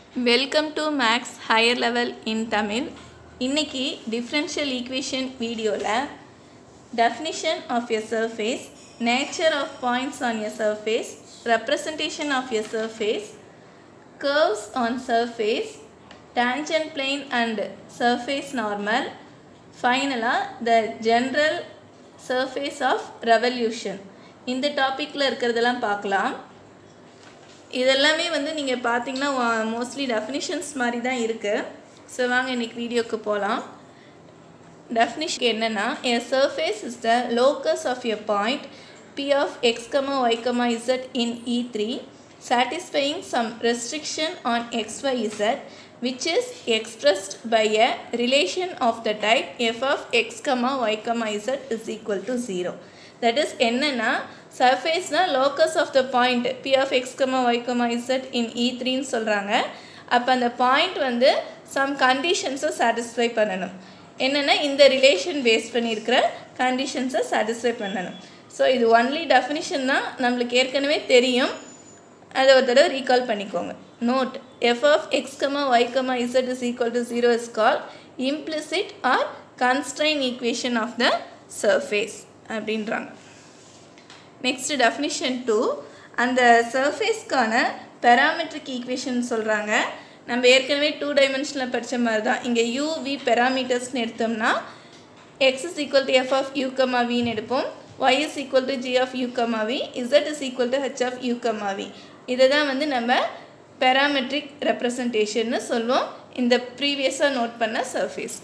Welcome to maths higher level in Tamil இன்னைக்கு differential equation வீடியோவில் definition of a surface nature of points on a surface representation of a surface curves on surface tangent plane and surface normal ஃபைனலாக the general surface of revolution இந்த டாப்பிக்கில் இருக்கிறதெல்லாம் பார்க்கலாம் இதெல்லாமே வந்து நீங்கள் பார்த்தீங்கன்னா மோஸ்ட்லி டெஃபினிஷன்ஸ் மாதிரி தான் இருக்குது ஸோ வாங்க இன்னைக்கு வீடியோக்கு போகலாம் டெஃபினிஷன் என்னென்னா a surface is the locus of a point p of x, y, z in E3 satisfying some restriction on xyz which is expressed by a relation of the type f of x, y, z is equal to 0. That is என்னன்னா சர்ஃபேஸ்னா locus of the point P of X comma Y comma Z in E த்ரீன்னு சொல்கிறாங்க அப்போ அந்த point வந்து some கண்டிஷன்ஸை satisfy பண்ணணும் என்னென்னா இந்த ரிலேஷன் பேஸ் பண்ணியிருக்கிற கண்டிஷன்ஸை சாட்டிஸ்ஃபை பண்ணணும் ஸோ இது ஒன்லி டெஃபினிஷன் தான் நம்மளுக்கு ஏற்கனவே தெரியும் அதை ஒரு தடவை ரீகால் பண்ணிக்கோங்க note F of X comma Y comma Z is equal to zero is call implicit or constrain equation of the surface அப்படின்றாங்க நெக்ஸ்ட் டெஃபினிஷன் டூ அந்த சர்ஃபேஸ்க்கான பெராமெட்ரிக் ஈக்குவேஷன் சொல்கிறாங்க நம்ம ஏற்கனவே டூ டைமென்ஷனில் படித்த மாதிரி தான் இங்கே யூவி பெராமீட்டர்ஸ்னு எடுத்தோம்னா X is equal to F of you comma வின்னு எடுப்போம் Y is equal to G of you comma V Z is equal to H of you comma V இதை தான் வந்து நம்ம பெராமெட்ரிக் ரெப்ரசன்டேஷன்னு சொல்லுவோம் இந்த ப்ரீவியஸாக நோட் பண்ண சர்ஃபேஸ்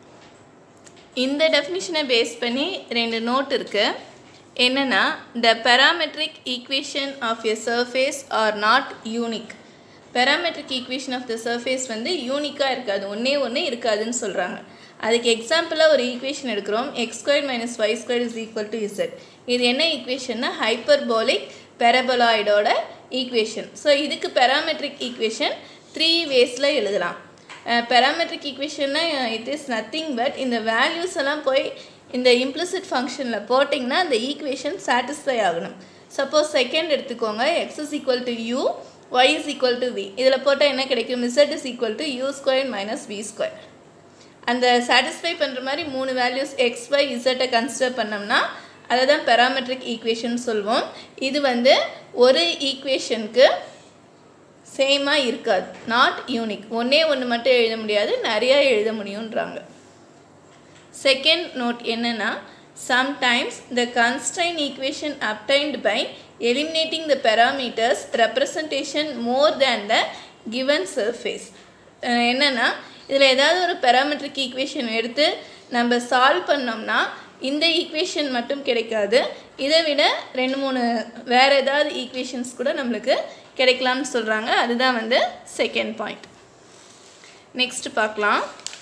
இந்த டெஃபினிஷனை பேஸ் பண்ணி ரெண்டு நோட் இருக்குது என்னென்னா the parametric equation of a surface are not unique parametric equation of the surface வந்து யூனிக்காக இருக்காது ஒன்றே ஒன்று இருக்காதுன்னு சொல்கிறாங்க அதுக்கு எக்ஸாம்பிளாக ஒரு ஈக்குவேஷன் எடுக்கிறோம் X square minus Y square is equal to Z இது என்ன ஈக்குவேஷன்னா ஹைப்பர்போலிக் பெரபலாய்டோட ஈக்குவேஷன் ஸோ இதுக்கு பெராமெட்ரிக் ஈக்குவேஷன் த்ரீ வேஸில் எழுதலாம் பெராமெட்ரிக் ஈக்குவேஷன்னா இட் இஸ் நத்திங் பட் இந்த வேல்யூஸ் எல்லாம் போய் இந்த இம்ப்ளிசிட் ஃபங்க்ஷனில் போட்டிங்கன்னா அந்த ஈக்குவேஷன் சாட்டிஸ்ஃபை ஆகணும் சப்போஸ் செகண்ட் எடுத்துக்கோங்க X is equal to U Y is equal to V இதில் போட்டால் என்ன கிடைக்கும் Z is equal to U square minus V square அந்த சாட்டிஸ்ஃபை பண்ணுற மாதிரி மூணு வேல்யூஸ் எக்ஸ் ஒய் இசட்டை கன்சிடர் பண்ணோம்னா அதை தான் பெராமெட்ரிக் ஈக்குவேஷன் சொல்வோம் இது வந்து ஒரு ஈக்குவேஷனுக்கு சேமாக இருக்காது நாட் யூனிக் ஒன்றே ஒன்று மட்டும் எழுத முடியாது நிறையா எழுத முடியுன்றாங்க செகண்ட் நோட் என்னென்னா sometimes the constrain equation obtained by eliminating the parameters representation more than the given surface என்னென்னா இதில் ஏதாவது ஒரு பெராமெட்ரிக் ஈக்குவேஷன் எடுத்து நம்ம சால்வ் பண்ணோம்னா இந்த ஈக்குவேஷன் மட்டும் கிடைக்காது இதை விட ரெண்டு மூணு வேறு ஏதாவது ஈக்குவேஷன்ஸ் கூட நம்மளுக்கு கிடைக்கலாம்னு சொல்கிறாங்க அதுதான் வந்து செகண்ட் பாயிண்ட் நெக்ஸ்ட் பார்க்கலாம்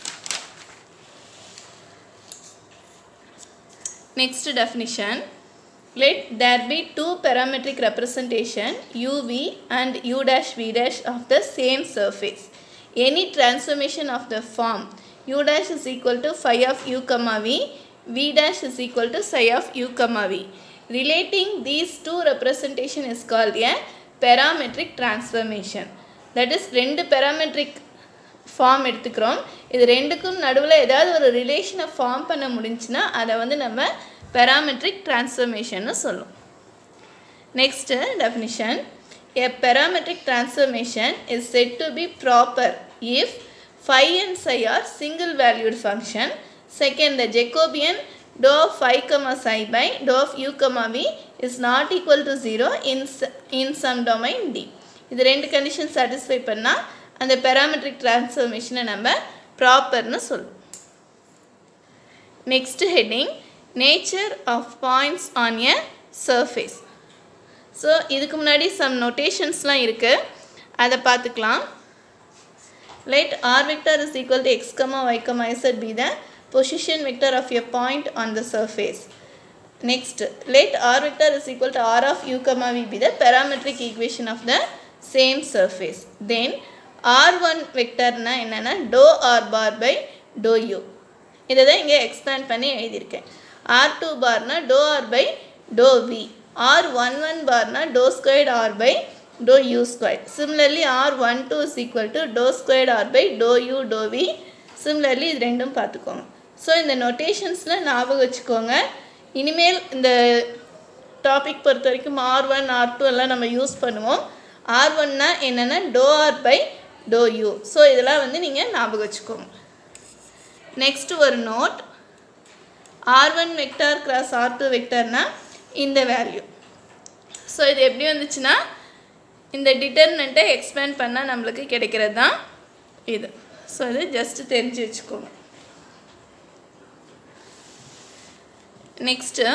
Next definition. Let there be two parametric representation uv and u dash v dash of the same surface. Any transformation of the form u dash is equal to phi of u comma v, v dash is equal to psi of u comma v. Relating these two representation is called a parametric transformation. That is ரெண்டு parametric form எடுத்துக்கிறோம் இது ரெண்டுக்கும் நடுவில் ஏதாவது ஒரு ரிலேஷனை form பண்ண முடிஞ்சுன்னா அதை வந்து நம்ம பெராமெட்ரிக் டிரான்ஸ்ஃபர்மேஷன்னு சொல்லும் next definition a parametric transformation is said to be proper if phi and psi are single valued function second the Jacobian doe of phi comma psi by doe of you comma V is not equal to zero in in some domain D இது ரெண்டு condition satisfy பண்ணால் அந்த parametric டிரான்ஸ்ஃபர்மேஷனை நம்ம ப்ராப்பர்னு சொல்லுவோம் next heading nature of points on a surface so இதுக்கு முன்னாடி some நொட்டேஷன்ஸ்லாம் இருக்குது அதை பார்த்துக்கலாம் let r vector is equal to x comma Y comma z be the position vector of a point on the surface next let r vector is equal to r of you comma v be the parametric equation of the same surface then r one வெக்டர்னா என்னென்னா dou r bar by dou u இதை தான் இங்கே expand பண்ணி எழுதியிருக்கேன் r two பார்னா dou r by dou v r one one பார்னா dou squared r by dou u squared. Similarly, r12 is equal to dou squared r by dou u dou v. Similarly, இது ரெண்டும் பார்த்துக்கோங்க so இந்த நொட்டேஷன்ஸில் ஞாபகம் வச்சுக்கோங்க இனிமேல் இந்த டாபிக் பொறுத்த வரைக்கும் ஆர் ஒன் ஆர் டூ எல்லாம் நம்ம யூஸ் பண்ணுவோம் ஆர் ஒன்னா என்னென்னா dou r by dou u so இதெல்லாம் வந்து நீங்கள் ஞாபகம் வச்சுக்கோங்க நெக்ஸ்ட் ஒரு note r one vector cross r two வெக்டார்னா இந்த வேல்யூ ஸோ இது எப்படி வந்துச்சுன்னா இந்த டிட்டர்மெண்ட்டை எக்ஸ்பேண்ட் பண்ணால் நம்மளுக்கு கிடைக்கிறது தான் இது ஸோ இது ஜஸ்ட்டு தெரிஞ்சு வச்சுக்கோங்க next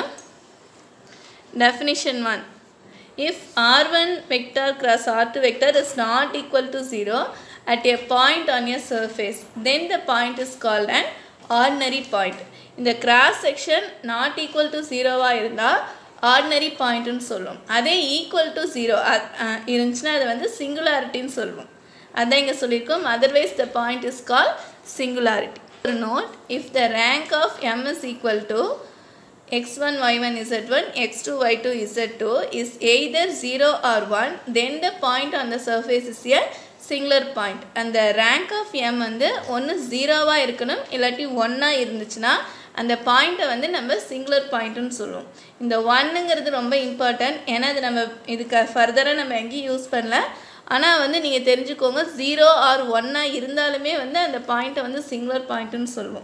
definition 1 if r1 vector cross r2 vector is not equal to 0 at a point on a surface then the point is called an ordinary point இந்த cross section not equal to ஜீரோவாக இருந்தால் ordinary பாயிண்ட்டுன்னு சொல்லுவோம் அதே equal to zero இருந்துச்சுன்னா அதை வந்து சிங்குலாரிட்டின்னு சொல்லுவோம் அதான் இங்கே சொல்லியிருக்கோம் otherwise the point is call singularity ஒரு note if the rank of M is equal to x1 y1 z1 x2 y2 z2 is either 0 or 1 then the point on the surface is a singular point அந்த rank of m வந்து ஒன்று ஜீரோவாக இருக்கணும் இல்லாட்டி ஒன்னாக இருந்துச்சுன்னா அந்த பாயிண்ட்டை வந்து நம்ம சிங்குலர் பாயிண்ட்டுன்னு சொல்லுவோம் இந்த ஒன்னுங்கிறது ரொம்ப இம்பார்ட்டன்ட் ஏன்னா அது நம்ம இதுக்கு ஃபர்தராக நம்ம எங்கேயும் யூஸ் பண்ணல ஆனால் வந்து நீங்கள் தெரிஞ்சுக்கோங்க ஜீரோ ஆர் ஒன்னாக இருந்தாலுமே வந்து அந்த பாயிண்ட்டை வந்து சிங்குலர் பாயிண்ட்டுன்னு சொல்லுவோம்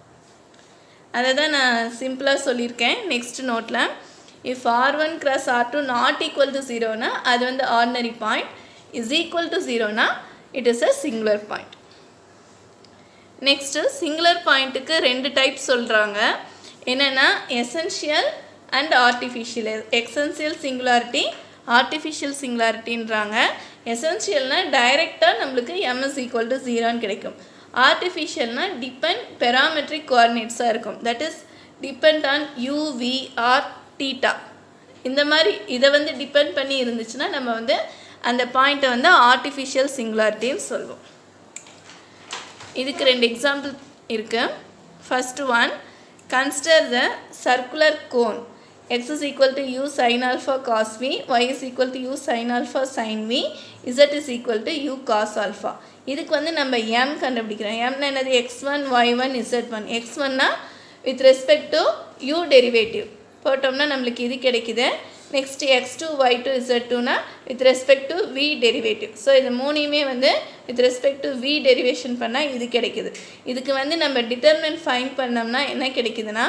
அதை தான் நான் சிம்பிளாக சொல்லியிருக்கேன் நெக்ஸ்ட் நோட்டில் if r one cross r two not equal to ஜீரோனா அது வந்து ordinary point is equal to ஜீரோனா it is a singular point next singular பாயிண்ட்டுக்கு ரெண்டு டைப் சொல்கிறாங்க என்னென்னா essential and artificial essential singularity artificial சிங்குலாரிட்டின்றாங்க எசென்ஷியல்னால் டைரெக்டாக நம்மளுக்கு எம்எஸ் ஈக்குவல் டு ஜீரோன்னு கிடைக்கும் ஆர்டிஃபிஷியல்னா டிபெண்ட் பெராமெட்ரிக் கோஆர்டினேட்ஸாக இருக்கும் that is depend on u v r theta இந்த மாதிரி இதை வந்து டிபெண்ட் பண்ணி இருந்துச்சுன்னா நம்ம வந்து அந்த பாயிண்ட்டை வந்து ஆர்டிஃபிஷியல் சிங்குலாரிட்டின்னு சொல்லுவோம் இதுக்கு ரெண்டு எக்ஸாம்பிள் இருக்குது first one consider the circular cone x is equal to u sin alpha cos v, y is equal to u sin alpha sin v, z is equal to u cos alpha. இதுக்கு வந்து நம்ம m கண்டுபிடிக்கிறோம் m என்னது x1, y1, z1. x1னா with respect to u derivative. போட்டோம்னா நம்மளுக்கு இது கிடைக்குது next x two y two z டூனா with respect to v derivative so இது மூணையுமே வந்து with respect to v derivation பண்ணால் இது கிடைக்குது இதுக்கு வந்து நம்ம டிட்டர்மெண்ட் ஃபைன் பண்ணோம்னா என்ன கிடைக்குதுன்னா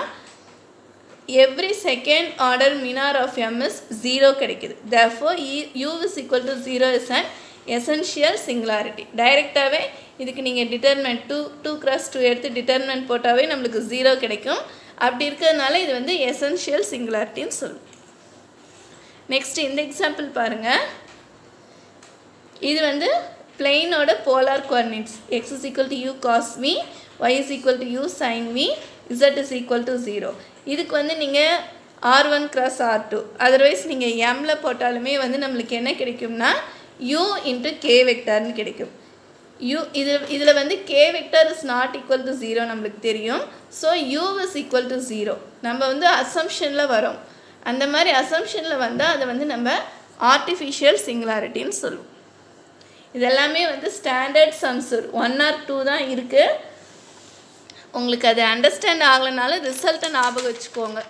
every second order minor of M is zero கிடைக்குது therefore u is equal to zero is and essential singularity டைரெக்டாகவே இதுக்கு நீங்கள் determinant two two cross two எடுத்து டிட்டர்மெண்ட் போட்டாவே நம்மளுக்கு ஜீரோ கிடைக்கும் அப்படி இருக்கிறதுனால இது வந்து எசென்ஷியல் சிங்குலாரிட்டின்னு சொல்லும் நெக்ஸ்ட் இந்த எக்ஸாம்பிள் பாருங்கள் இது வந்து பிளெயினோட polar coordinates x is equal to u cos v y is equal to u sine v Z is equal to zero இதுக்கு வந்து நீங்கள் r one cross r two otherwise நீங்கள் எம்மில் போட்டாலுமே வந்து நம்மளுக்கு என்ன கிடைக்கும்னா யூ இன்ட்டு கே வெக்டார்னு கிடைக்கும் யூ இது இதில் வந்து K vector is not equal to zero நம்மளுக்கு தெரியும் so u is equal to zero நம்ம வந்து அசம்ஷனில் வரோம் அந்த மாதிரி அசம்ஷனில் வந்தால் அதை வந்து நம்ம ஆர்டிஃபிஷியல் சிங்குலாரிட்டின்னு சொல்லுவோம் இதெல்லாமே வந்து ஸ்டாண்டர்ட் சம்சூர் ஒன் ஆர் டூ தான் இருக்குது உங்களுக்கு அது அண்டர்ஸ்டாண்ட் ஆகலைனாலும் ரிசல்ட்டை ஞாபகம் வச்சுக்கோங்க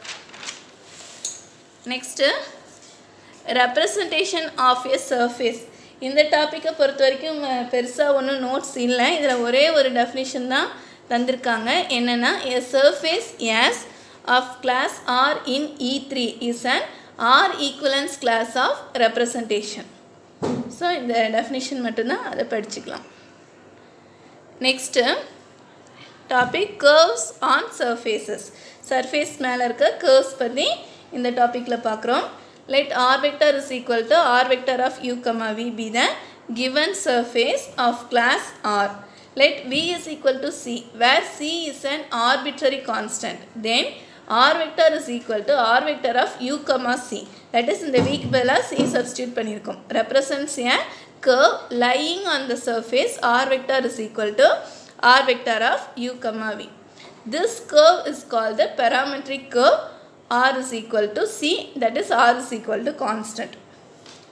next representation of a surface இந்த டாப்பிக்கை பொறுத்த வரைக்கும் பெருசாக ஒன்றும் நோட்ஸ் இல்லை இதில் ஒரே ஒரு டெஃபினிஷன் தான் தந்திருக்காங்க என்னென்னா a surface S of class r in E three is an r equivalence class of representation so இந்த டெஃபினிஷன் மட்டும்தான் அதை படிச்சுக்கலாம் next topic curves on surfaces surface மேலே இருக்க கர்வ்ஸ் பற்றி இந்த டாப்பிக்கில் பார்க்குறோம் let r vector is equal to r vector of u comma v be the given surface of class r. Let v is equal to c where c is an arbitrary constant. Then r vector is equal to r vector of u comma c. That is in the weak bella c substitute பண்ணிருக்கும். Represents a curve lying on the surface r vector is equal to r vector of u comma v. This curve is called the parametric curve r is equal to c that is r is equal to constant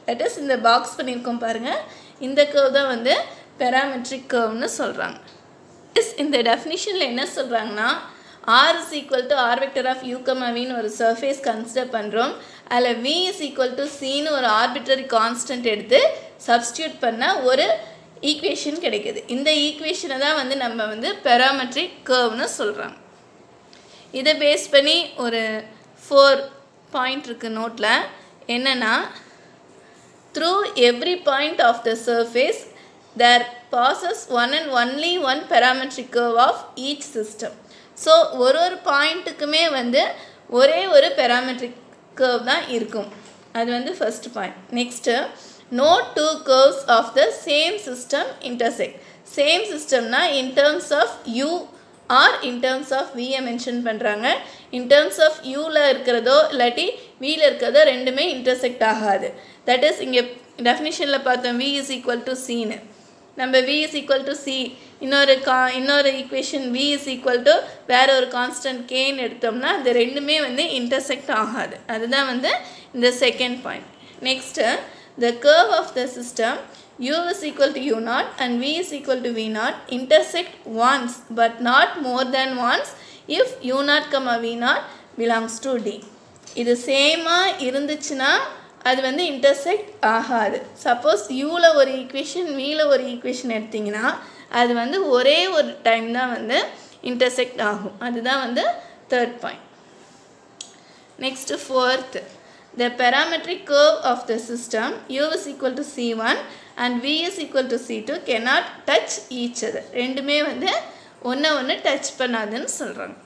that is இந்த box பண்ணியிருக்கோம் பாருங்கள் இந்த curve தான் வந்து parametric கர்வ்னு சொல்கிறாங்க is இந்த டெஃபினிஷனில் என்ன சொல்கிறாங்கன்னா r is equal to r vector of யூகமாவின்னு ஒரு சர்ஃபேஸ் கன்சிடர் பண்ணுறோம் அதில் வி இஸ் ஈக்குவல் டு சின்னு ஒரு ஆர்பிட்டரி கான்ஸ்டன்ட் எடுத்து சப்ஸ்டியூட் பண்ணால் ஒரு ஈக்குவேஷன் கிடைக்குது இந்த ஈக்குவேஷனை தான் வந்து நம்ம வந்து பெராமெட்ரிக் கர்வ்னு சொல்கிறாங்க இதை பேஸ் பண்ணி ஒரு ஃபோர் பாயிண்ட் இருக்குது நோட்டில் என்னென்னா through every point of the surface there passes one and only one parametric curve of each system so ஒரு ஒரு பாயிண்ட்டுக்குமே வந்து ஒரே ஒரு பெராமெட்ரிக் கர்வ் தான் இருக்கும் அது வந்து first point next no two curves of the same system intersect same சிஸ்டம்னா in terms of u or in terms of வியை மென்ஷன் பண்ணுறாங்க இன் டேர்ம்ஸ் ஆஃப் யூவில் இருக்கிறதோ இல்லாட்டி வியில் இருக்கிறதோ ரெண்டுமே இன்டர்செக்ட் ஆகாது தட் இஸ் இங்கே டெஃபினிஷனில் பார்த்தோம் வி இஸ் ஈக்குவல் டு சீனு நம்ம v is equal to c இன்னொரு கா இன்னொரு equation v is equal to வேற ஒரு கான்ஸ்டன்ட் கேன்னு எடுத்தோம்னா அது ரெண்டுமே வந்து இன்டர்செக்ட் ஆகாது அதுதான் வந்து இந்த second point next the curve of the system u is equal to u naught and v is equal to v naught intersect once but not more than once if u naught comma v naught belongs to d இது சேமாக இருந்துச்சுன்னா அது வந்து intersect ஆகாது suppose யூவில் ஒரு equation வியில் ஒரு equation எடுத்திங்கன்னா அது வந்து ஒரே ஒரு டைம் தான் வந்து இன்டர்செக்ட் ஆகும் அதுதான் வந்து third point next fourth the parametric curve of the system u is equal to c1 and v is equal to c2 cannot touch each other ரெண்டுமே வந்து ஒன்று ஒன்று டச் பண்ணாதுன்னு சொல்கிறாங்க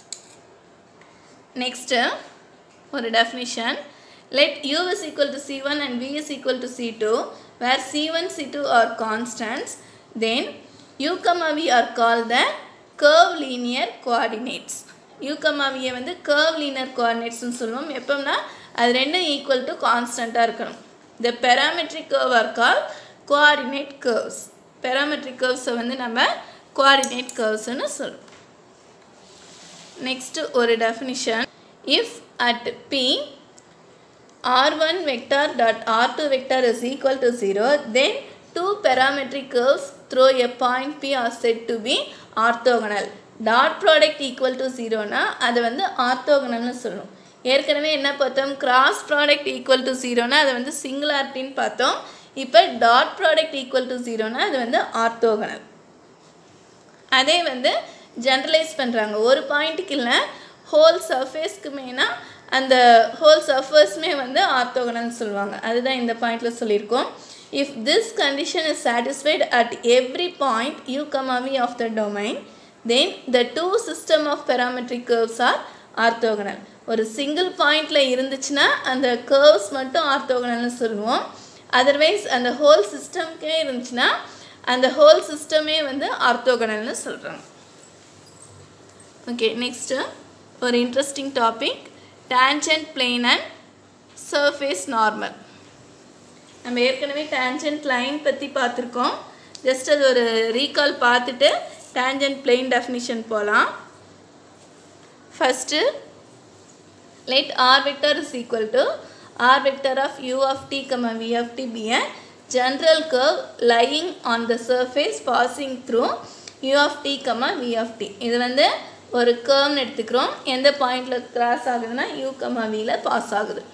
நெக்ஸ்ட்டு ஒரு definition let u is equal to c1 and v is equal to c2 where c1 c2 are constants then u comma v are called the curve linear coordinates u comma v வந்து curve linear coordinatesனு சொல்லுவோம் எப்போம்னா அது ரெண்டும் equal to கான்ஸ்டண்ட்டாக இருக்கணும் the parametric curve are call coordinate curves parametric கர்வ்ஸை வந்து நம்ம கோஆர்டினேட் கர்வ்ஸ்னு சொல்லுவோம் நெக்ஸ்ட்டு ஒரு definition if at P r1 vector dot r2 vector is equal to 0 then two parametric curves through a point p are said to be orthogonal dot product equal to ஜீரோனா அது வந்து ஆர்த்தோகனல்னு சொல்லணும் ஏற்கனவே என்ன பார்த்தோம் கிராஸ் ப்ராடக்ட் ஈக்குவல் டு ஜீரோனா அது வந்து சிங்குலாரிட்டின்னு பார்த்தோம் இப்போ டாட் ப்ராடக்ட் ஈக்குவல் டு ஜீரோனா அது வந்து ஆர்த்தோகனல் அதே வந்து ஜென்ரலைஸ் பண்ணுறாங்க ஒரு பாயிண்ட்டுக்கு இல்லை ஹோல் சர்ஃபேஸ்க்கு மெயினாக அந்த ஹோல் சர்ஃபேஸுமே வந்து ஆர்த்தோகனல்னு சொல்லுவாங்க அதுதான் இந்த பாயிண்டில் சொல்லியிருக்கோம் if this condition is satisfied at every point u comma v of the domain then the two system of parametric curves are orthogonal ஒரு சிங்கிள் பாயிண்டில் இருந்துச்சுன்னா அந்த கர்வ்ஸ் மட்டும் ஆர்த்தோகனல்னு சொல்லுவோம் அதர்வைஸ் அந்த ஹோல் சிஸ்டம்க்கே இருந்துச்சுன்னா அந்த ஹோல் சிஸ்டமே வந்து ஆர்த்தோகனல்னு சொல்கிறாங்க ஓகே நெக்ஸ்ட்டு ஒரு interesting topic tangent plane and surface normal நம்ம ஏற்கனவே டேஞ்சன்ட் லைன் பற்றி பார்த்துருக்கோம் ஜஸ்ட் அது ஒரு ரீகால் பார்த்துட்டு டேஞ்சன்ட் பிளேன் டெஃபினிஷன் போகலாம் first let r vector is equal to r vector of u of t comma v of t be a general curve lying on the surface passing through u of t comma v of t இது வந்து ஒரு கர்வ்னு எடுத்துக்கிறோம் எந்த பாயிண்டில் cross ஆகுதுன்னா u comma vல pass ஆகுது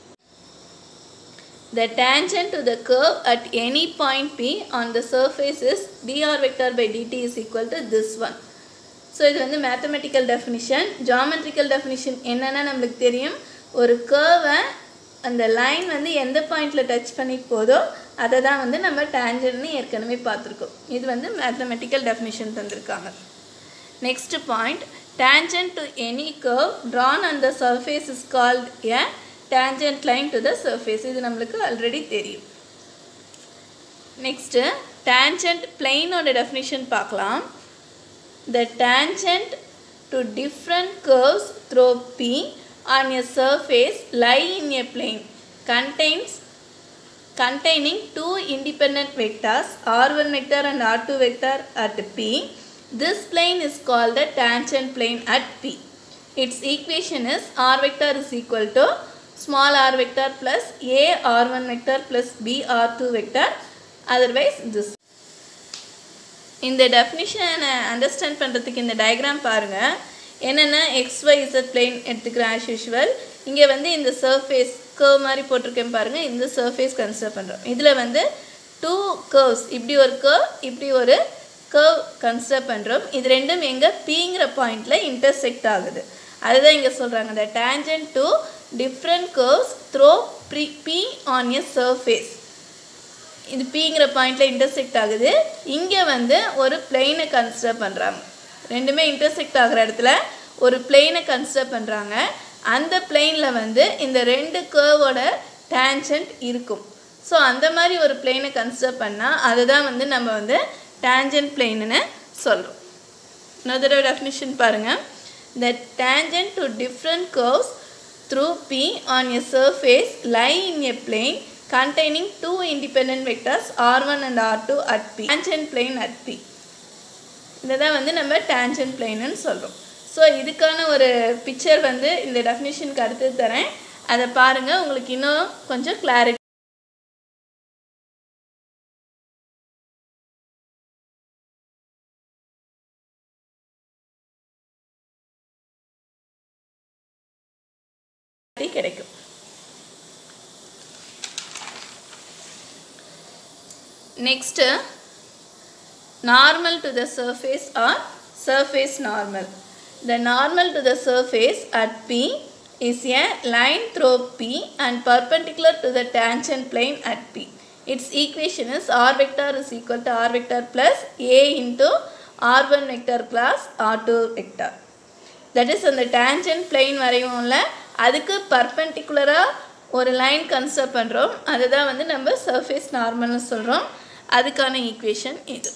The tangent to the curve at any point P on the surface is dr vector by dt is equal to this one. So இது வந்து மேத்தமெட்டிக்கல் டெஃபினிஷன் ஜாமெட்ரிக்கல் டெஃபினிஷன் என்னென்னா நம்மளுக்கு தெரியும் ஒரு கேர்வை அந்த லைன் வந்து எந்த பாயிண்டில் டச் பண்ணி போதோ அதை தான் வந்து நம்ம டேஞ்சர்னு ஏற்கனவே பார்த்துருக்கோம் இது வந்து மேத்தமெட்டிக்கல் டெஃபினிஷன் தந்திருக்காங்க next point tangent to any curve drawn on the surface is called a tangent line to the surface இது நம்மளுக்கு ஆல்ரெடி தெரியும் நெக்ஸ்ட்டு டேஞ்சன்ட் பிளெயினோட டெஃபினிஷன் பார்க்கலாம் the tangent to different curves through P on a surface lie in a plane contains containing two independent vectors r1 vector and r2 vector at P. This plane is called the tangent plane at P. Its equation is r vector is equal to small r vector plus a r1 vector plus b r2 vector otherwise this இந்த டெஃபினிஷனை understand பண்ணுறதுக்கு இந்த diagram பாருங்கள் என்னென்னா x y z plane எடுத்துக்கிறேன் as usual இங்கே வந்து இந்த surface curve மாதிரி போட்டிருக்கேன் பாருங்கள் இந்த சர்ஃபேஸ் கன்சிடர் பண்ணுறோம் இதில் வந்து டூ கர்வ்ஸ் இப்படி ஒரு கர்வ் இப்படி ஒரு கர்வ் கன்சிடர் பண்ணுறோம் இது ரெண்டும் எங்கே பிங்கிற பாயிண்டில் இன்டர்செக்ட் ஆகுது அதுதான் இங்கே சொல்கிறாங்க the tangent to different curves through pre p on a surface இது பிங்கிற பாயிண்டில் இன்டர்செக்ட் ஆகுது இங்கே வந்து ஒரு பிளெயினை கன்சிடர் பண்ணுறாங்க ரெண்டுமே இன்டர்செக்ட் ஆகிற இடத்துல ஒரு பிளெயினை கன்சிடர் பண்ணுறாங்க அந்த பிளெயினில் வந்து இந்த ரெண்டு கேர்வோட டேஞ்சன்ட் இருக்கும் ஸோ அந்த மாதிரி ஒரு பிளெயினை கன்சிடர் பண்ணால் அதுதான் வந்து நம்ம வந்து டேஞ்சன்ட் பிளெயின்னு சொல்கிறோம் இன்னொரு தடவை டெஃபினிஷன் பாருங்கள் the tangent to different curves through P on a surface lie in a plane containing two independent vectors r1 and r2 at P. Tangent plane at P. இதை தான் வந்து நம்ம tangent planeன்னு சொல்கிறோம் ஸோ இதுக்கான ஒரு பிக்சர் வந்து இந்த டெஃபினிஷனுக்கு அடுத்து தரேன் அதை பாருங்கள் உங்களுக்கு இன்னும் கொஞ்சம் கிளாரிட்டி கிடைக்கும் next normal to the surface or surface normal the normal to the surface at P is a line through P and perpendicular to the tangent plane at P its equation is r vector is equal to r vector plus a into r1 vector plus r2 vector that is அந்த tangent plane வரையும்ல அதுக்கு பர்பண்டிகுலராக ஒரு line consider பண்ணுறோம் அதுதான் வந்து நம்ம surface நார்மல்னு சொல்கிறோம் அதுக்கான ஈக்குவேஷன் இது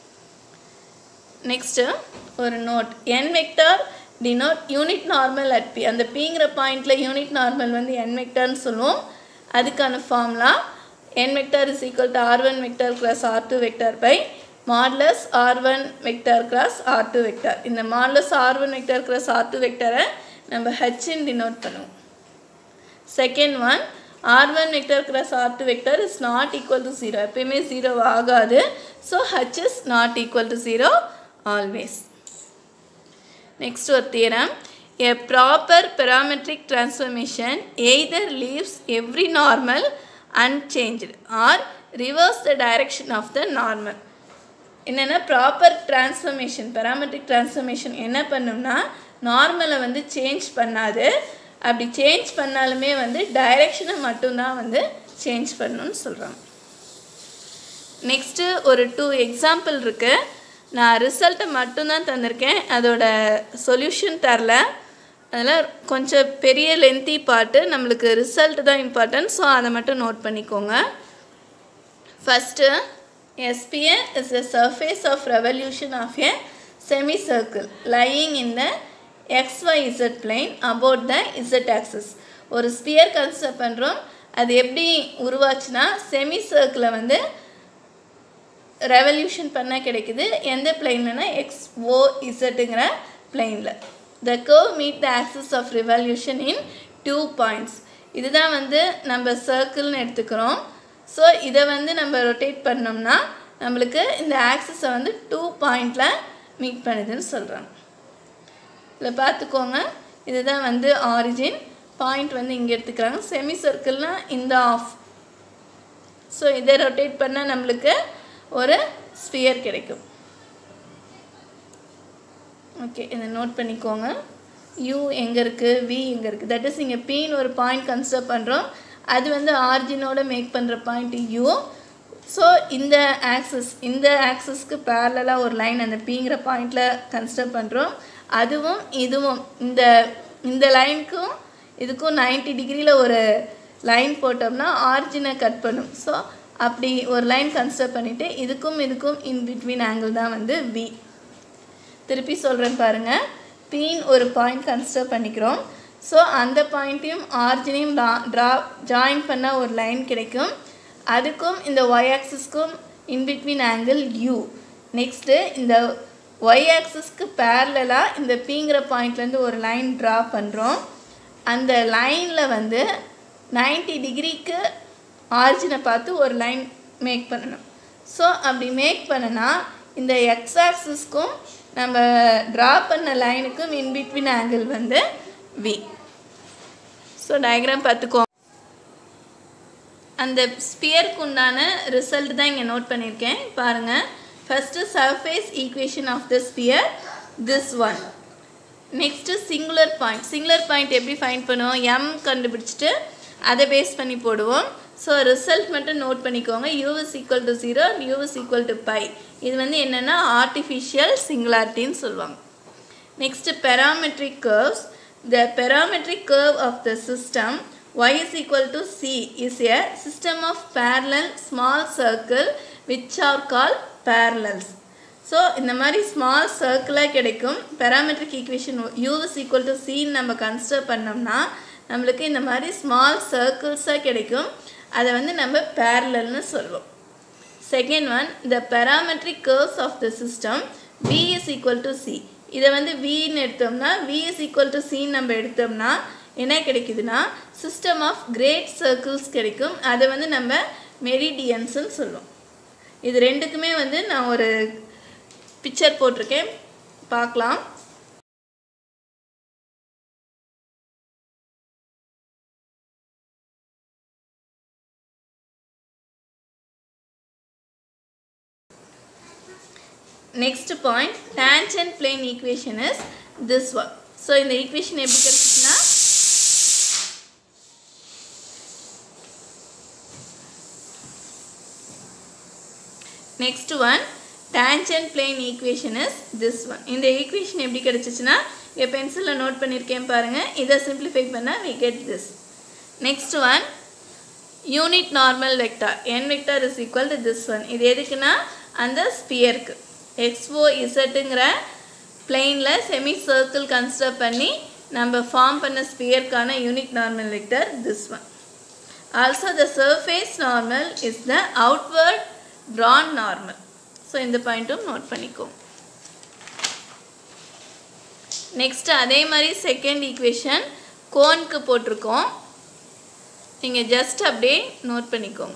நெக்ஸ்ட்டு ஒரு note N vector denote unit normal at P அந்த பிங்கிற பாயிண்டில் யூனிட் நார்மல் வந்து என் வெக்டார்னு சொல்லுவோம் அதுக்கான formula N vector is equal to r one vector plus r two vector by modulus r one vector cross r two vector இந்த modulus r one vector cross r two வெக்டாரை நம்ம ஹெச்ன்னு denote பண்ணுவோம் second one r one vector cross r two vector is not equal to zero எப்பயுமே zero ஆகாது so H is not equal to zero always next ஒரு theorem A proper parametric transformation either leaves every normal unchanged or reverse the direction of the normal. என்னென்னா proper transformation parametric transformation என்ன பண்ணும்னா நார்மலை வந்து change பண்ணாது அப்படி change பண்ணாலுமே வந்து டைரெக்ஷனை மட்டும்தான் வந்து சேஞ்ச் பண்ணணும்னு சொல்கிறாங்க நெக்ஸ்ட்டு ஒரு டூ எக்ஸாம்பிள் இருக்குது நான் ரிசல்ட்டை மட்டும்தான் தந்திருக்கேன் அதோட சொல்யூஷன் தரல அதில் கொஞ்சம் பெரிய லென்த்தி பார்ட்டு நம்மளுக்கு ரிசல்ட் தான் இம்பார்ட்டன்ட் ஸோ அதை மட்டும் நோட் பண்ணிக்கோங்க first SPN is the surface of revolution of a semicircle lying in the XYZ plane about the Z axis. ஒரு ஸ்பியர் கன்சிடர் பண்ணுறோம் அது எப்படி உருவாச்சுன்னா செமி சர்க்கிளை வந்து ரெவல்யூஷன் பண்ண கிடைக்குது எந்த பிளெயின்லனா எக்ஸ் ஓ இசட்டுங்கிற பிளெயினில் the curve meet the axis of revolution in two points இதுதான் வந்து நம்ம சர்க்கிள்னு எடுத்துக்கிறோம் ஸோ இதை வந்து நம்ம ரொட்டேட் பண்ணோம்னா நம்மளுக்கு இந்த ஆக்சிஸை வந்து டூ பாயிண்டில் மீட் பண்ணுதுன்னு சொல்கிறாங்க இதில் பார்த்துக்கோங்க இதுதான் வந்து ஆரிஜின் பாயிண்ட் வந்து இங்கே எடுத்துக்கிறாங்க செமி சர்க்கிள்னால் இந்த ஆஃப் ஸோ இதை ரொட்டேட் பண்ணால் நம்மளுக்கு ஒரு ஸ்பியர் கிடைக்கும் ஓகே இதை நோட் பண்ணிக்கோங்க யூ எங்கே இருக்குது வி எங்கே இருக்குது தட் இஸ் இங்கே பின்னு ஒரு பாயிண்ட் கன்சிடர் பண்ணுறோம் அது வந்து ஆர்ஜினோட மேக் பண்ணுற பாயிண்ட் யூ ஸோ இந்த ஆக்சஸ் இந்த ஆக்சஸ்க்கு பேரலாக ஒரு லைன் அந்த பிங்கிற பாயிண்டில் கன்சிடர் பண்ணுறோம் அதுவும் இதுவும் இந்த இந்த லைனுக்கும் இதுக்கும் நைன்டி டிகிரியில் ஒரு லைன் போட்டோம்னா ஆர்ஜினை கட் பண்ணும் ஸோ அப்படி ஒரு லைன் கன்சிடர் பண்ணிவிட்டு இதுக்கும் இதுக்கும் இன் பிட்வீன் ஆங்கிள் தான் வந்து வி திருப்பி சொல்கிறேன் பாருங்கள் பீன் ஒரு பாயிண்ட் கன்சிடர் பண்ணிக்கிறோம் ஸோ அந்த பாயிண்ட்டையும் ஆர்ஜினையும் ட்ரா ஜாயின் பண்ண ஒரு லைன் கிடைக்கும் அதுக்கும் இந்த ஒய் ஆக்சிஸ்க்கும் இன்பிட்வீன் ஆங்கிள் யூ நெக்ஸ்ட்டு இந்த ஒய் ஆக்சிஸ்க்கு பேரலாக இந்த பிங்கிற பாயிண்ட்லேருந்து ஒரு லைன் ட்ரா பண்ணுறோம் அந்த லைனில் வந்து 90 டிகிரிக்கு ஆரிஜினை பார்த்து ஒரு லைன் மேக் பண்ணணும் ஸோ அப்படி மேக் பண்ணனா இந்த எக்ஸ் ஆக்சிஸ்க்கும் நம்ம ட்ரா பண்ண லைனுக்கும் இன் பிட்வீன் ஆங்கிள் வந்து வி ஸோ டயக்ராம் பார்த்துக்கோ அந்த ஸ்பியருக்கு உண்டான ரிசல்ட் தான் இங்கே நோட் பண்ணியிருக்கேன் பாருங்கள் first surface equation of the sphere this one next singular point singular point எப்படி ஃபைண்ட் பண்ணுவோம் எம் கண்டுபிடிச்சிட்டு அதை பேஸ் பண்ணி போடுவோம் ஸோ ரிசல்ட் மட்டும் நோட் பண்ணிக்கோங்க u is equal to zero u is equal to pi இது வந்து என்னென்னா ஆர்டிஃபிஷியல் சிங்குலாரிட்டின்னு சொல்லுவாங்க next parametric curves the parametric curve of the system y is equal to c is a system of parallel small circle which are called parallels so இந்த மாதிரி small சர்க்கிளாக கிடைக்கும் parametric equation u is equal to சின்னு நம்ம consider பண்ணோம்னா நம்மளுக்கு இந்த மாதிரி ஸ்மால் சர்க்கிள்ஸாக கிடைக்கும் அதை வந்து நம்ம பேரலல்னு சொல்லுவோம் second one the parametric curves of the system v is equal to c இதை வந்து வின்னு எடுத்தோம்னா v இஸ் ஈக்குவல் டு சின்னு நம்ம எடுத்தோம்னா என்ன கிடைக்குதுன்னா சிஸ்டம் ஆஃப் கிரேட் சர்க்கிள்ஸ் கிடைக்கும் அதை வந்து நம்ம மெரிடியன்ஸ்னு சொல்லுவோம் இது ரெண்டுக்குமே வந்து நான் ஒரு பிக்சர் போட்டிருக்கேன் பார்க்கலாம் next point tangent plane equation is this one so இந்த ஈக்குவேஷன் எப்படி கிடைச்சிச்சுன்னா next one tangent plane equation is this one இந்த ஈக்குவேஷன் எப்படி கிடைச்சிச்சுன்னா இங்கே பென்சிலில் நோட் பண்ணியிருக்கேன் பாருங்கள் இதை சிம்பிளிஃபை பண்ணால் we get this next one unit normal vector n vector is equal to this one இது எதுக்குன்னா அந்த ஸ்பியருக்கு எக்ஸ்ஓ இசட்டுங்கிற பிளெயினில் செமி சர்க்கிள் கன்சிடர் பண்ணி நம்ம ஃபார்ம் பண்ண ஸ்பியருக்கான unit normal vector this one also the surface normal is the outward drawn normal so இந்த பாயிண்ட்டும் நோட் பண்ணிக்கோங்க நெக்ஸ்ட் அதே மாதிரி செகண்ட் ஈக்குவேஷன் கோனுக்கு போட்டிருக்கோம் நீங்கள் ஜஸ்ட் அப்படியே நோட் பண்ணிக்கோங்க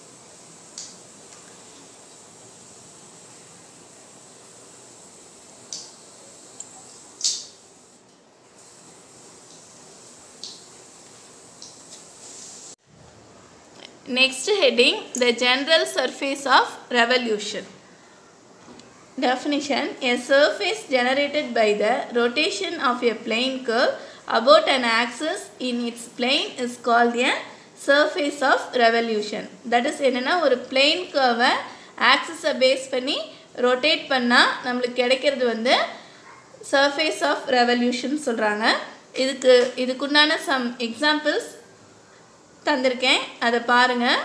Next heading the general surface of revolution. Definition A surface generated by the rotation of a plane curve about an axis in its plane is called a surface of revolution. That is என்னென்னா ஒரு plane curve ஆக்சிஸை face பண்ணி rotate பண்ணால் நம்மளுக்கு கிடைக்கிறது வந்து surface of revolution சொல்கிறாங்க இதுக்கு இதுக்குண்டான சம் எக்ஸாம்பிள்ஸ் தந்திருக்கேன் அதை பாருங்கள்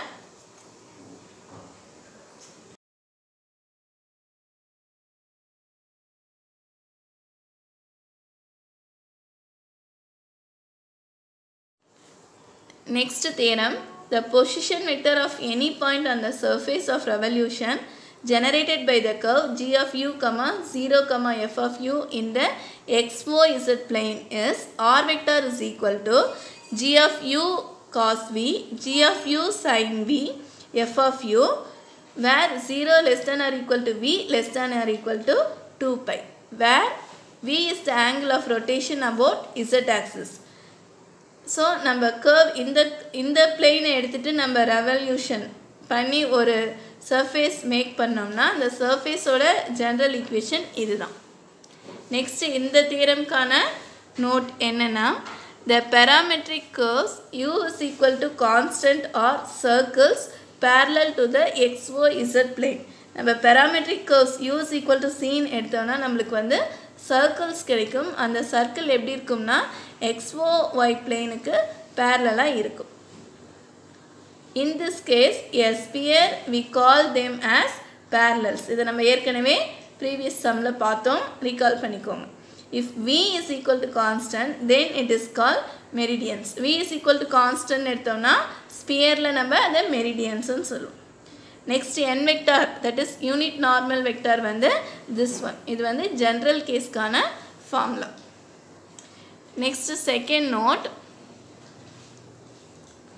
Next theorem, the position vector of any point on the surface of revolution generated by the curve g of u comma 0 comma f of u in the xyz plane is r vector is equal to g of u cos v, g of u sin v, f of u where 0 less than or equal to v less than or equal to 2 pi where v is the angle of rotation about z axis so நம்ம curve இந்த இந்த பிளெயினை எடுத்துகிட்டு நம்ம revolution பண்ணி ஒரு surface make பண்ணோம்னா அந்த சர்ஃபேஸோட ஜென்ரல் ஈக்குவேஷன் இதுதான் நெக்ஸ்ட் இந்த தியரம்கான நோட் என்னென்னா the parametric curves u is equal to constant are circles parallel to the x o z plane நம்ம parametric curves u is equal to seen எடுத்தோம்னா நம்மளுக்கு வந்து சர்க்கிள்ஸ் கிடைக்கும் அந்த சர்க்கிள் எப்படி இருக்கும்னா எக்ஸ்ஓ ஒய் பிளேனுக்கு பேரலாக இருக்கும் in this case a sphere we call them as parallels இதை நம்ம ஏற்கனவே ப்ரீவியஸ் சம்மில் பார்த்தோம் ரீகால் பண்ணிக்கோங்க if v is equal to constant then it is call meridians v is equal to constant எடுத்தோம்னா ஸ்பியரில் நம்ம அதை மெரிடியன்ஸ்னு சொல்லுவோம் next n vector that is unit normal vector வந்து திஸ் ஒன் இது வந்து ஜென்ரல் கேஸ்க்கான formula next second note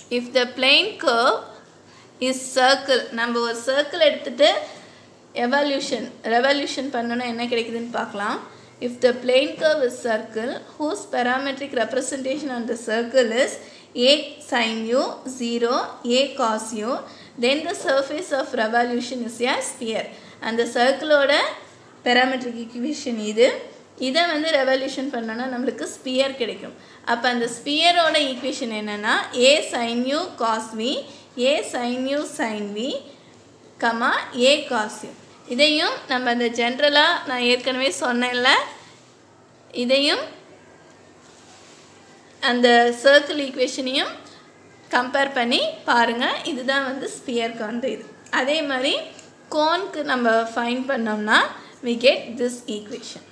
if the plane curve is circle நம்ம ஒரு circle எடுத்துட்டு evolution revolution பண்ணோன்னா என்ன கிடைக்குதுன்னு பார்க்கலாம் if the plane curve is circle whose parametric representation on the circle is a sin u 0 a cos u then the surface of revolution is a sphere அந்த சர்க்கிளோட parametric equation இது இதை வந்து revolution பண்ணோன்னா நம்மளுக்கு ஸ்பியர் கிடைக்கும் அப்போ அந்த ஸ்பியரோட ஈக்குவேஷன் என்னென்னா a sine u cos v a sine u sine v comma a cos u இதையும் நம்ம அந்த ஜென்ரலாக நான் ஏற்கனவே சொன்னேன்ல இதையும் அந்த சர்க்கிள் ஈக்குவேஷனையும் கம்பேர் பண்ணி பாருங்கள் இதுதான் வந்து ஸ்பியருக்கு வந்து இது அதே மாதிரி கோனுக்கு நம்ம ஃபைன் பண்ணோம்னா வி கெட் திஸ் ஈக்குவேஷன்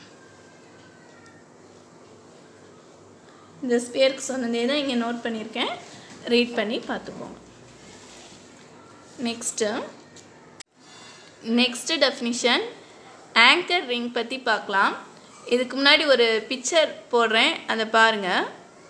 இந்த ஸ்பியருக்கு சொன்னதே தான் இங்கே நோட் பண்ணியிருக்கேன் ரீட் பண்ணி பார்த்துக்கோங்க next next definition anchor ring பற்றி பார்க்கலாம் இதுக்கு முன்னாடி ஒரு பிக்சர் போடுறேன் அதை பாருங்கள்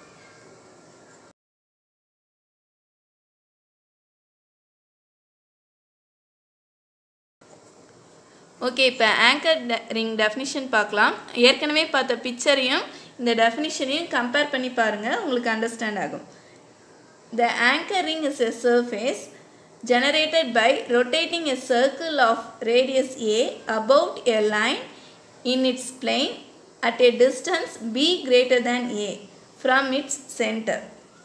ஓகே இப்போ ஆங்கர் ரிங் டெஃபினிஷன் பார்க்கலாம் ஏற்கனவே பார்த்த பிக்சரையும் இந்த டெஃபினிஷனையும் கம்பேர் பண்ணி பாருங்கள் உங்களுக்கு அண்டர்ஸ்டாண்ட் ஆகும் the anchor ring is a surface generated by rotating a circle of radius a about a line in its plane at a distance b greater than a from its center.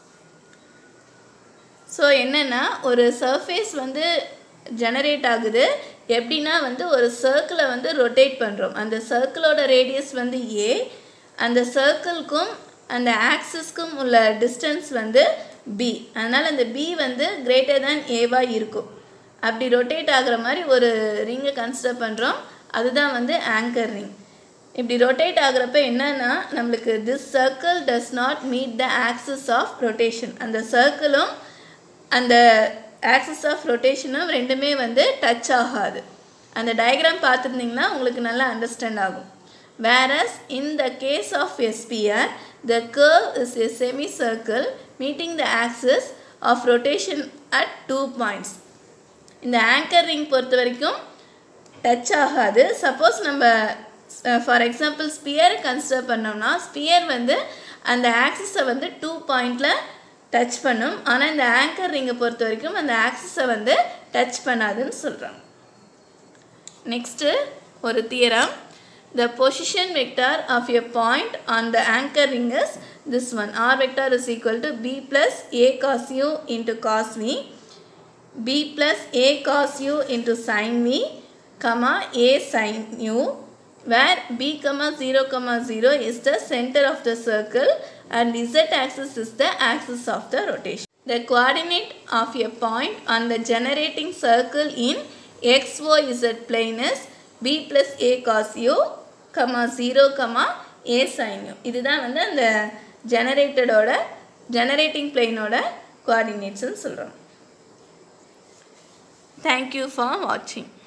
So என்னென்னா ஒரு surface வந்து generate ஆகுது எப்படின்னா வந்து ஒரு சர்க்கிளை வந்து rotate பண்ணுறோம் அந்த சர்க்கிளோட ரேடியஸ் வந்து ஏ அந்த சர்க்கிள்க்கும் அந்த ஆக்சிஸ்க்கும் உள்ள டிஸ்டன்ஸ் வந்து பி அதனால் அந்த பி வந்து கிரேட்டர் தேன் ஏவாக இருக்கும் அப்படி ரொட்டேட் ஆகிற மாதிரி ஒரு ரிங்கை கன்சிடர் பண்ணுறோம் அதுதான் வந்து ஆங்கர் ரிங் இப்படி ரொட்டேட் ஆகுறப்ப என்னன்னா நம்மளுக்கு this circle does not meet the axis of rotation அந்த சர்க்கிளும் அந்த ஆக்சிஸ் ஆஃப் ரொட்டேஷனும் ரெண்டுமே வந்து டச் ஆகாது அந்த டயக்ராம் பார்த்துருந்தீங்கன்னா உங்களுக்கு நல்லா அண்டர்ஸ்டாண்ட் ஆகும் whereas in the case of a sphere the curve is a semicircle meeting the axis of rotation at two points இந்த ஆங்கர் ரிங் பொறுத்த வரைக்கும் டச் ஆகாது சப்போஸ் நம்ம ஃபார் எக்ஸாம்பிள் ஸ்பியரை கன்சிடர் பண்ணோம்னா ஸ்பியர் வந்து அந்த ஆக்சிஸை வந்து டூ பாயிண்டில் டச் பண்ணும் ஆனால் இந்த ஆங்கர் ரிங்கை பொறுத்த வரைக்கும் அந்த ஆக்சிஸை வந்து டச் பண்ணாதுன்னு சொல்கிறோம் நெக்ஸ்ட்டு ஒரு theorem the position vector of a point on the anchor ring is this one r vector is equal to b plus a cos u into cos v b plus a cos u into sin v comma a sin u where b comma 0 comma 0 is the center of the circle and z axis is the axis of the rotation the coordinate of a point on the generating circle in xyz plane is b plus a cos u comma zero comma a sine இதுதான் வந்து அந்த ஜெனரேட்டடோட generating பிளெயினோட கோஆர்டினேட்ஸ்னு சொல்கிறோம் thank you for வாட்சிங்